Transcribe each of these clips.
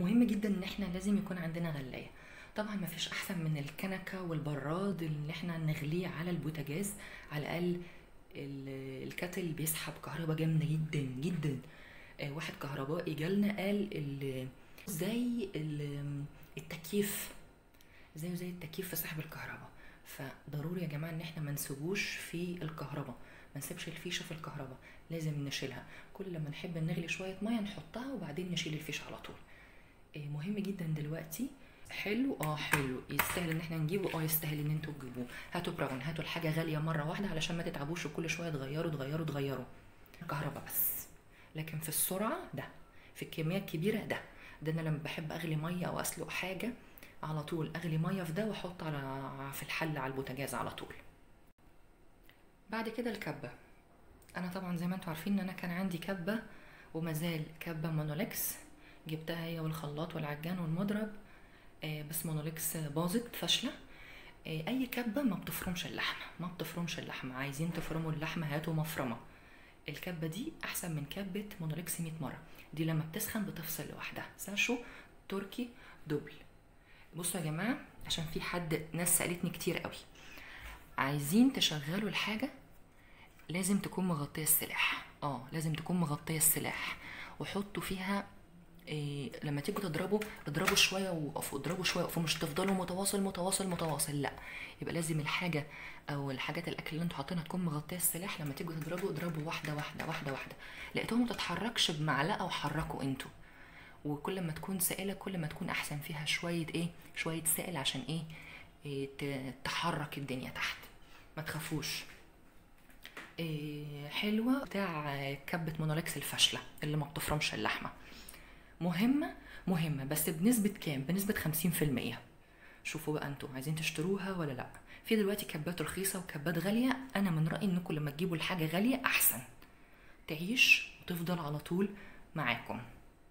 مهم جدا ان احنا لازم يكون عندنا غلايه طبعا ما فيش احسن من الكنكه والبراد اللي احنا نغليه على البوتاجاز على الاقل ال- الكاتل بيسحب كهرباء جامده جدا جدا آه، واحد كهربائي جالنا قال ال- زي ال- التكييف زيه زي التكييف في سحب الكهرباء فضروري يا جماعه ان احنا ما نسيبوش في الكهرباء ما نسيبش الفيشه في الكهرباء لازم نشيلها كل لما نحب نغلي شويه ميه نحطها وبعدين نشيل الفيشه على طول إيه مهم جدا دلوقتي حلو اه حلو يستاهل ان احنا نجيبه اه يستاهل ان انتوا تجيبوه هاتوا براون هاتوا الحاجه غاليه مره واحده علشان ما تتعبوش وكل شويه تغيروا تغيروا تغيروا الكهرباء بس لكن في السرعه ده في الكميه الكبيره ده ده انا لما بحب اغلي ميه او اسلق حاجه على طول اغلي ميه في ده واحط على في الحل على البوتاجاز على طول بعد كده الكبه انا طبعا زي ما انتوا عارفين ان انا كان عندي كبه ومازال كبه مونولكس جبتها هي والخلاط والعجان والمضرب آه، بس مونولكس باظت فاشله آه، اي كبه ما بتفرمش اللحمه ما بتفرمش اللحمه عايزين تفرموا اللحمه هاتوا مفرمه الكبه دي احسن من كبه مونولكس 100 مره دي لما بتسخن بتفصل لوحدها ساشو تركي دوبل بصوا يا جماعه عشان في حد ناس سالتني كتير قوي عايزين تشغلوا الحاجه لازم تكون مغطيه السلاح اه لازم تكون مغطيه السلاح وحطوا فيها إيه لما تيجوا تضربوا اضربوا شويه وقفوا اضربوا شويه وقفوا مش تفضلوا متواصل متواصل متواصل لا يبقى لازم الحاجه او الحاجات الاكل اللي انتوا حاطينها تكون مغطيه السلاح لما تيجوا تضربوا اضربوا واحده واحده واحده واحده لقيتوها ما تتحركش بمعلقه وحركوا انتوا وكل ما تكون سائله كل ما تكون احسن فيها شويه ايه شويه سائل عشان ايه, إيه ت- تحرك الدنيا تحت ما تخافوش إيه حلوه بتاع كبه مونولكس الفاشله اللي ما بتفرمش اللحمه مهمه مهمه بس بنسبه كام بنسبه 50% شوفوا بقى انتوا عايزين تشتروها ولا لا في دلوقتي كبات رخيصه وكبات غاليه انا من رايي انكم لما تجيبوا الحاجه غاليه احسن تعيش وتفضل على طول معاكم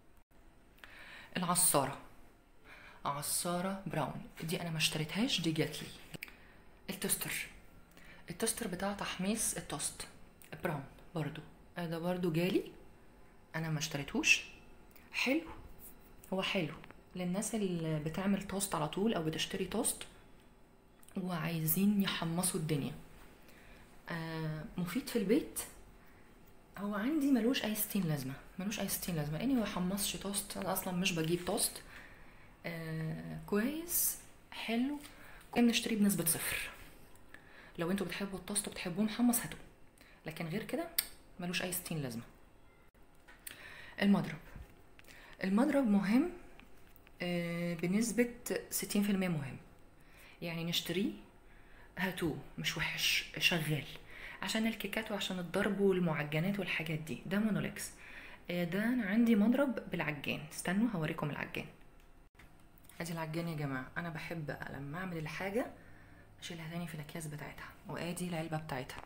العصاره عصاره براون دي انا ما اشتريتهاش دي جات لي التوستر التوستر بتاع تحميص التوست براون برضو آه ده برضو جالي انا ما اشتريتهوش حلو هو حلو للناس اللي بتعمل توست على طول او بتشتري توست وعايزين يحمصوا الدنيا آه مفيد في البيت هو عندي ملوش اي ستين لازمه ملوش اي ستين لازمه لاني ما بحمصش توست انا اصلا مش بجيب توست آه كويس حلو كنا بنشتريه بنسبه صفر لو انتوا بتحبوا التوست وبتحبوه محمص هاتوه لكن غير كده ملوش اي ستين لازمه المضرب المضرب مهم آه، بنسبة 60% مهم يعني نشتريه هاتوه مش وحش شغال عشان الكيكات وعشان الضرب والمعجنات والحاجات دي ده مونولكس آه، ده انا عندي مضرب بالعجان استنوا هوريكم العجان ادي العجان يا جماعة انا بحب لما اعمل الحاجة اشيلها تاني في الاكياس بتاعتها وادي العلبة بتاعتها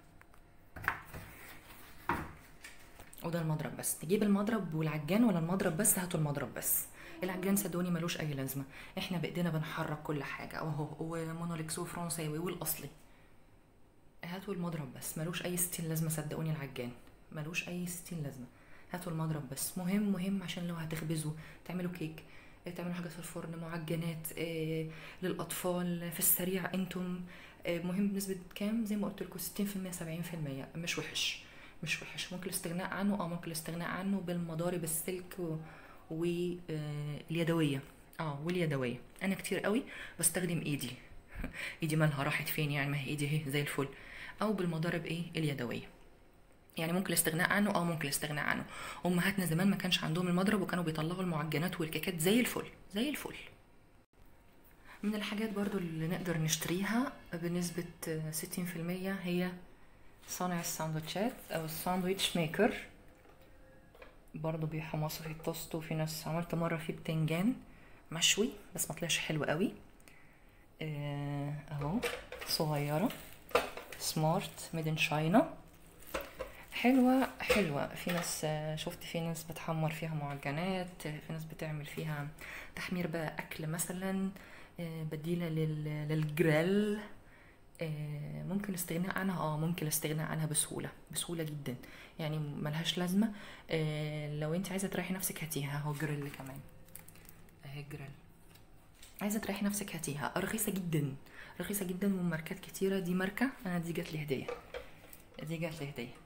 وده المضرب بس نجيب المضرب والعجان ولا المضرب بس هاتوا المضرب بس العجان صدقوني ملوش اي لازمه احنا بايدينا بنحرك كل حاجه اهو ومونولكس وفرنساوي والاصلي هاتوا المضرب بس ملوش اي ستين لازمه صدقوني العجان ملوش اي ستين لازمه هاتوا المضرب بس مهم مهم عشان لو هتخبزوا تعملوا كيك آه، تعملوا حاجه في الفرن معجنات آه، للاطفال في السريع انتم آه، مهم بنسبه كام زي ما قلت لكم 60% 70% مش وحش مش وحش ممكن الاستغناء عنه اه ممكن الاستغناء عنه بالمضارب السلك و... واليدويه اه واليدويه انا كتير قوي بستخدم ايدي ايدي مالها راحت فين يعني ما هي ايدي اهي زي الفل او بالمضارب ايه اليدويه يعني ممكن الاستغناء عنه اه ممكن الاستغناء عنه امهاتنا زمان ما كانش عندهم المضرب وكانوا بيطلعوا المعجنات والكيكات زي الفل زي الفل من الحاجات برضو اللي نقدر نشتريها بنسبة 60% هي صانع الساندوتشات او الساندويتش ميكر برضو بيحمصوا في التوست وفي ناس عملت مرة فيه بتنجان مشوي بس ما طلعش حلو قوي آه، اهو صغيرة سمارت ميدن شاينا حلوة حلوة في ناس آه، شفت في ناس بتحمر فيها معجنات آه، في ناس بتعمل فيها تحمير بقى أكل مثلا آه، بديلة لل- للجريل آه، ممكن الاستغناء عنها اه ممكن الاستغناء عنها بسهولة بسهولة جدا يعني ملهاش لازمة آه، لو انت عايزة تريحي نفسك هاتيها اهو جريل كمان اهي جريل عايزه تريحي نفسك هاتيها رخيصه جدا رخيصه جدا ومن ماركات كتيره دي ماركه انا دي جات لي هديه دي جات لي هديه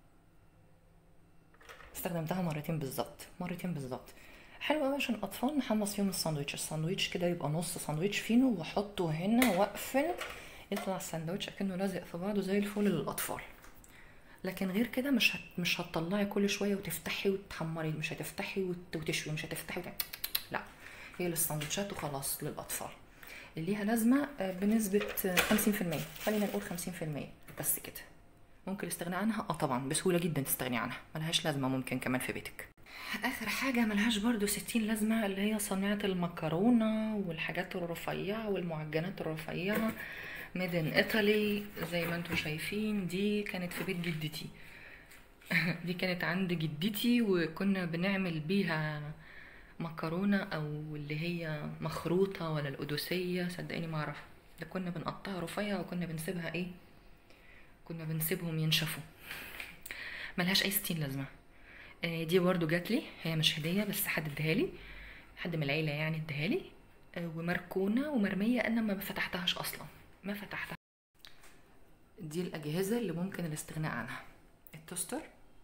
استخدمتها مرتين بالظبط مرتين بالظبط حلوه أوي عشان الاطفال نحمص فيهم الساندوتش الساندوتش كده يبقى نص ساندوتش فينو واحطه هنا واقفل يطلع الساندوتش اكنه لازق في بعضه زي الفل للاطفال لكن غير كده مش هت... مش هتطلعي كل شويه وتفتحي وتحمري مش هتفتحي وت... وتشوي مش هتفتحي وت... لا هي للساندوتشات وخلاص للاطفال اللي ليها لازمه آه، بنسبه آه، 50% خلينا نقول 50% بس كده ممكن الاستغناء عنها اه طبعا بسهوله جدا تستغني عنها ملهاش لازمه ممكن كمان في بيتك اخر حاجه ملهاش برضو ستين لازمه اللي هي صناعه المكرونه والحاجات الرفيعه والمعجنات الرفيعه ميدن ايطالي زي ما انتم شايفين دي كانت في بيت جدتي دي كانت عند جدتي وكنا بنعمل بيها مكرونه او اللي هي مخروطه ولا القدوسيه صدقيني ما اعرف ده كنا بنقطعها رفيع وكنا بنسيبها ايه كنا بنسيبهم ينشفوا ملهاش اي ستين لازمه آه، دي برضو جات لي هي مش هديه بس حد اداها لي حد من العيله يعني اداها لي آه، ومركونه ومرميه انا ما فتحتهاش اصلا ما فتحتها دي الاجهزه اللي ممكن الاستغناء عنها التوستر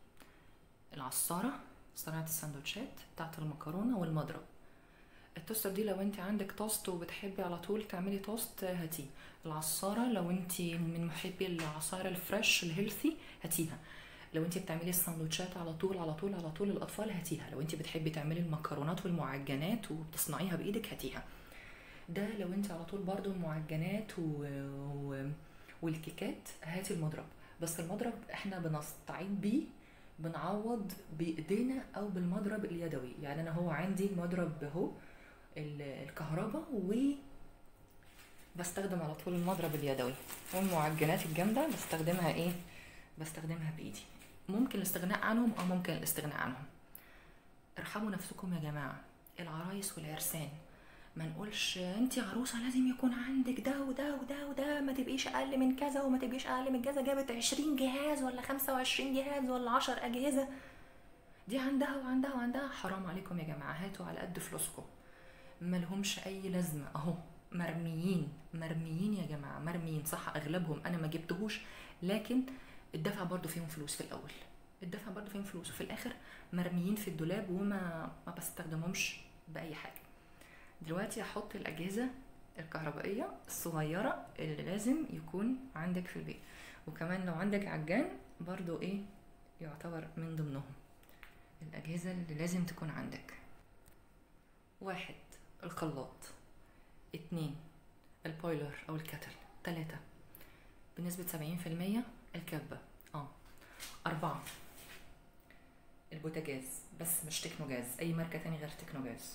العصاره صناعه السندوتشات بتاعه المكرونه والمضرب التوستر دي لو انت عندك توست وبتحبي على طول تعملي توست آه، هاتيه العصاره لو انت من محبي العصائر الفريش الهيلثي هاتيها لو انت بتعملي السندوتشات على طول على طول على طول للاطفال هاتيها لو انت بتحبي تعملي المكرونات والمعجنات وبتصنعيها بايدك هاتيها ده لو انت على طول برضو المعجنات و... و... والكيكات هاتي المضرب بس المضرب احنا بنستعيد بيه بنعوض بايدينا او بالمضرب اليدوي يعني انا هو عندي المضرب اهو ال- الكهرباء و بستخدم على طول المضرب اليدوي والمعجنات الجامده بستخدمها ايه بستخدمها بايدي ممكن الاستغناء عنهم او ممكن الاستغناء عنهم ارحموا نفسكم يا جماعه العرايس والعرسان ما نقولش انت عروسه لازم يكون عندك ده وده وده وده ما تبقيش اقل من كذا وما تبقيش اقل من كذا جابت 20 جهاز ولا 25 جهاز ولا 10 اجهزه دي عندها وعندها وعندها حرام عليكم يا جماعه هاتوا على قد فلوسكم ملهمش اي لازمه اهو مرميين مرميين يا جماعه مرميين صح اغلبهم انا ما جبتهوش لكن الدفع برضو فيهم فلوس في الاول الدفع برضو فيهم فلوس وفي الاخر مرميين في الدولاب وما ما بستخدمهمش باي حاجه دلوقتي هحط الاجهزه الكهربائيه الصغيره اللي لازم يكون عندك في البيت وكمان لو عندك عجان برضو ايه يعتبر من ضمنهم الاجهزه اللي لازم تكون عندك واحد الخلاط اتنين البويلر او الكتل تلاتة بنسبة سبعين في المية الكبة اه أربعة البوتاجاز بس مش تكنوجاز أي ماركة تاني غير تكنوجاز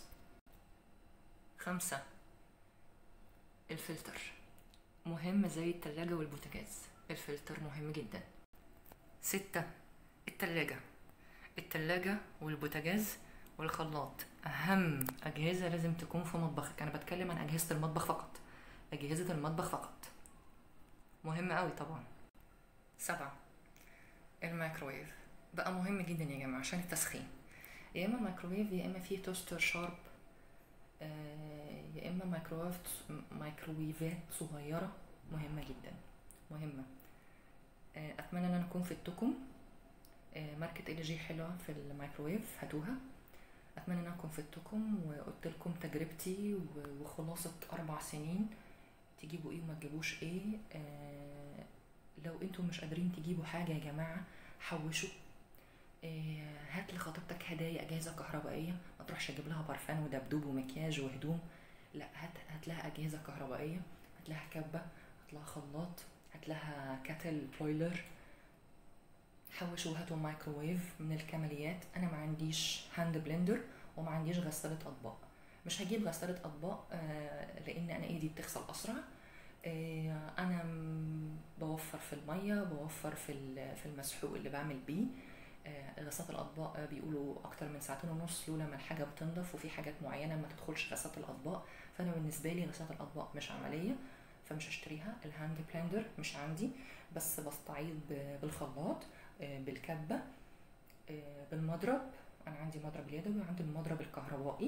خمسة الفلتر مهم زي التلاجة والبوتاجاز الفلتر مهم جدا ستة التلاجة التلاجة والبوتاجاز والخلاط أهم أجهزة لازم تكون في مطبخك أنا بتكلم عن أجهزة المطبخ فقط أجهزة المطبخ فقط مهم قوي طبعا سبعة الميكروويف بقى مهم جدا يا جماعة عشان التسخين يا إما ميكروويف يا إما فيه توستر شارب آه، يا إما ميكروويف ميكروويفات صغيرة مهمة جدا مهمة آه، أتمنى إن أنا أكون فدتكم آه، ماركة ال جي حلوة في الميكروويف هاتوها اتمنى ان أنا اكون فدتكم وقلت لكم تجربتي و- وخلاصه اربع سنين تجيبوا ايه وما تجيبوش ايه آه لو انتم مش قادرين تجيبوا حاجه يا جماعه حوشوا آه هات لخطيبتك هدايا اجهزه كهربائيه ما تروحش تجيب لها برفان ودبدوب ومكياج وهدوم لا هات هات لها اجهزه كهربائيه هات لها كبه هات لها خلاط هات لها كاتل بويلر حوشوا هاتوا مايكروويف من الكماليات انا ما عنديش هاند بلندر وما عنديش غسالة اطباق مش هجيب غسالة اطباق آه، لان انا ايدي بتغسل اسرع آه، انا م- بوفر في المية بوفر في ال- في المسحوق اللي بعمل بيه آه، غسالة الاطباق آه، بيقولوا اكتر من ساعتين ونص لولا ما الحاجة بتنضف وفي حاجات معينة ما تدخلش غسالة الاطباق فانا بالنسبة لي غسالة الاطباق مش عملية فمش هشتريها الهاند بلندر مش عندي بس بستعيض ب- بالخلاط آه، بالكبة آه، بالمضرب انا عندي مضرب اليدوي وعندي المضرب الكهربائي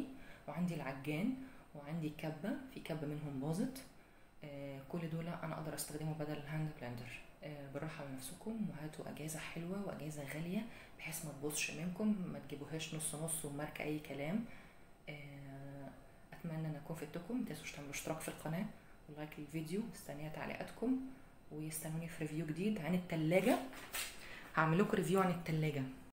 وعندي العجان وعندي كبه في كبه منهم باظت آه، كل دول انا اقدر استخدمه بدل الهاند بلندر آه، بالراحه على نفسكم وهاتوا اجازه حلوه واجازه غاليه بحيث ما تبوظش منكم ما تجيبوهاش نص نص وماركه اي كلام آه، اتمنى ان اكون فدتكم متنسوش تعملوا اشتراك في القناه ولايك للفيديو مستنيه تعليقاتكم ويستنوني في ريفيو جديد عن التلاجة هعمل لكم ريفيو عن التلاجة